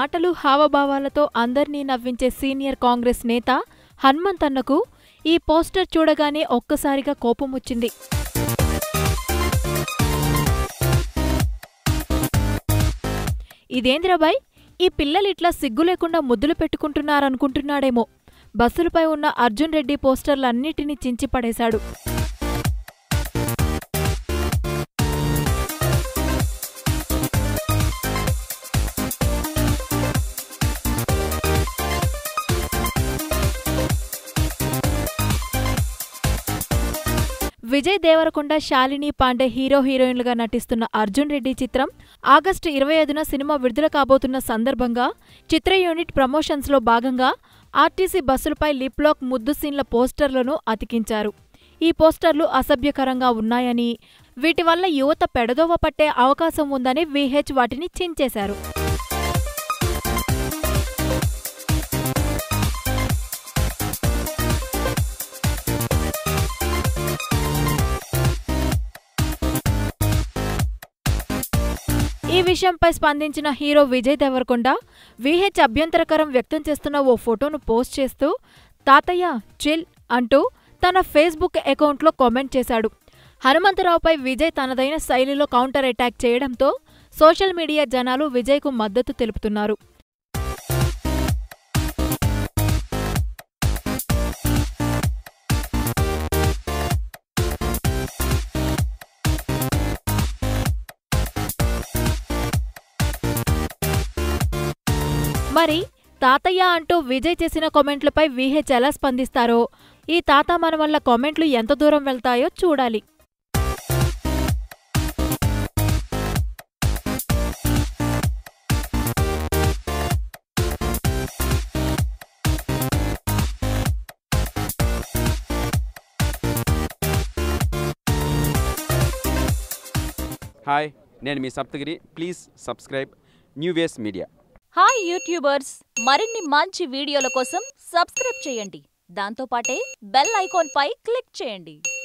మాటలు హావభావాలతో అందర్నీ నవ్వించే సీనియర్ కాంగ్రెస్ నేత హనుమంతన్నకు ఈ పోస్టర్ చూడగానే ఒక్కసారిగా కోపం వచ్చింది ఇదేంద్రబాయ్ ఈ పిల్లలు ఇట్లా సిగ్గు లేకుండా ముద్దులు పెట్టుకుంటున్నారనుకుంటున్నాడేమో బస్సులపై ఉన్న అర్జున్ రెడ్డి పోస్టర్లన్నిటినీ చించి పడేశాడు విజయ్ దేవరకొండ శాలిని పాండే హీరో హీరోయిన్లుగా నటిస్తున్న అర్జున్ రెడ్డి చిత్రం ఆగస్టు ఇరవై ఐదున సినిమా విడుదల కాబోతున్న సందర్భంగా చిత్ర యూనిట్ ప్రమోషన్స్లో భాగంగా ఆర్టీసీ బస్సులపై లిప్లాక్ ముద్దు సీన్ల పోస్టర్లను అతికించారు ఈ పోస్టర్లు అసభ్యకరంగా ఉన్నాయని వీటి వల్ల యువత పెడదోవ పట్టే అవకాశం ఉందని విహెచ్ వాటిని చించేశారు ఈ విషయంపై స్పందించిన హీరో విజయ్ దేవరకొండ విహెచ్ అభ్యంతరకరం వ్యక్తం చేస్తున్న ఓ ఫోటోను పోస్ట్ చేస్తూ తాతయ్య చిల్ అంటూ తన ఫేస్బుక్ అకౌంట్లో కామెంట్ చేశాడు హనుమంతరావుపై విజయ్ తనదైన శైలిలో కౌంటర్ అటాక్ చేయడంతో సోషల్ మీడియా జనాలు విజయ్కు మద్దతు తెలుపుతున్నారు మరి తాతయ్య అంటూ విజయ్ చేసిన కామెంట్లపై విహెచ్ ఎలా స్పందిస్తారో ఈ తాత మన వల్ల కామెంట్లు ఎంత దూరం వెళ్తాయో చూడాలి హాయ్ నేను మీ Saptagiri please subscribe new waves media hi YouTubers మరిన్ని మంచి వీడియోల కోసం సబ్స్క్రైబ్ చేయండి దాంతోపాటే బెల్ ఐకాన్ పై క్లిక్ చేయండి